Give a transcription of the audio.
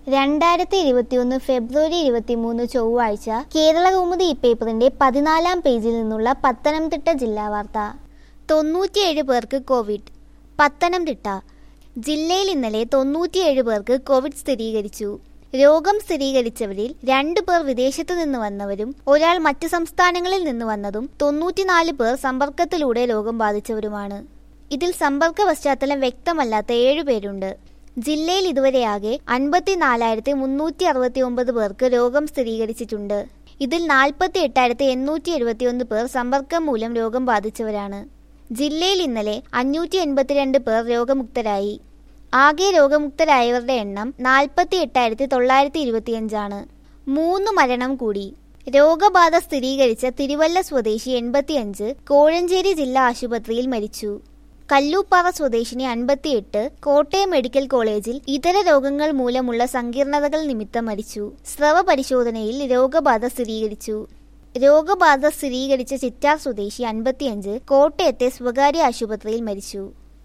രണ്ടായിരത്തി ഇരുപത്തിയൊന്ന് ഫെബ്രുവരി ഇരുപത്തിമൂന്ന് ചൊവ്വാഴ്ച കേരള കൗമുദി ഈ പേപ്പറിന്റെ പതിനാലാം പേജിൽ നിന്നുള്ള പത്തനംതിട്ട ജില്ലാ വാർത്ത തൊണ്ണൂറ്റിയേഴ് പേർക്ക് കോവിഡ് പത്തനംതിട്ട ജില്ലയിൽ ഇന്നലെ തൊണ്ണൂറ്റിയേഴ് പേർക്ക് കോവിഡ് സ്ഥിരീകരിച്ചു രോഗം സ്ഥിരീകരിച്ചവരിൽ രണ്ടു പേർ വിദേശത്തു നിന്ന് വന്നവരും ഒരാൾ മറ്റ് സംസ്ഥാനങ്ങളിൽ നിന്ന് വന്നതും തൊണ്ണൂറ്റിനാല് പേർ സമ്പർക്കത്തിലൂടെ രോഗം ബാധിച്ചവരുമാണ് ഇതിൽ സമ്പർക്ക പശ്ചാത്തലം വ്യക്തമല്ലാത്ത ഏഴുപേരുണ്ട് ജില്ലയിൽ ഇതുവരെയാകെ അൻപത്തിനാലായിരത്തി മുന്നൂറ്റി അറുപത്തി ഒമ്പത് പേർക്ക് രോഗം സ്ഥിരീകരിച്ചിട്ടുണ്ട് ഇതിൽ നാൽപ്പത്തി എട്ടായിരത്തി എണ്ണൂറ്റി എഴുപത്തിയൊന്ന് പേർ സമ്പർക്കം മൂലം രോഗം ബാധിച്ചവരാണ് ജില്ലയിൽ ഇന്നലെ അഞ്ഞൂറ്റി എൺപത്തിരണ്ട് പേർ രോഗമുക്തരായി ആകെ രോഗമുക്തരായവരുടെ എണ്ണം നാൽപ്പത്തി എട്ടായിരത്തി തൊള്ളായിരത്തി ഇരുപത്തിയഞ്ചാണ് മൂന്ന് മരണം കൂടി രോഗബാധ സ്ഥിരീകരിച്ച തിരുവല്ല സ്വദേശി എൺപത്തിയഞ്ച് കോഴഞ്ചേരി ജില്ലാ ആശുപത്രിയിൽ മരിച്ചു കല്ലൂപ്പാറ സ്വദേശിനി അൻപത്തിയെട്ട് കോട്ടയം മെഡിക്കൽ കോളേജിൽ ഇതര രോഗങ്ങൾ മൂലമുള്ള സങ്കീർണതകൾ നിമിത്തം മരിച്ചു സ്രവ പരിശോധനയിൽ രോഗബാധ സ്ഥിരീകരിച്ചു രോഗബാധ സ്ഥിരീകരിച്ച ചിറ്റാർ സ്വദേശി അൻപത്തിയഞ്ച് കോട്ടയത്തെ സ്വകാര്യ ആശുപത്രിയിൽ മരിച്ചു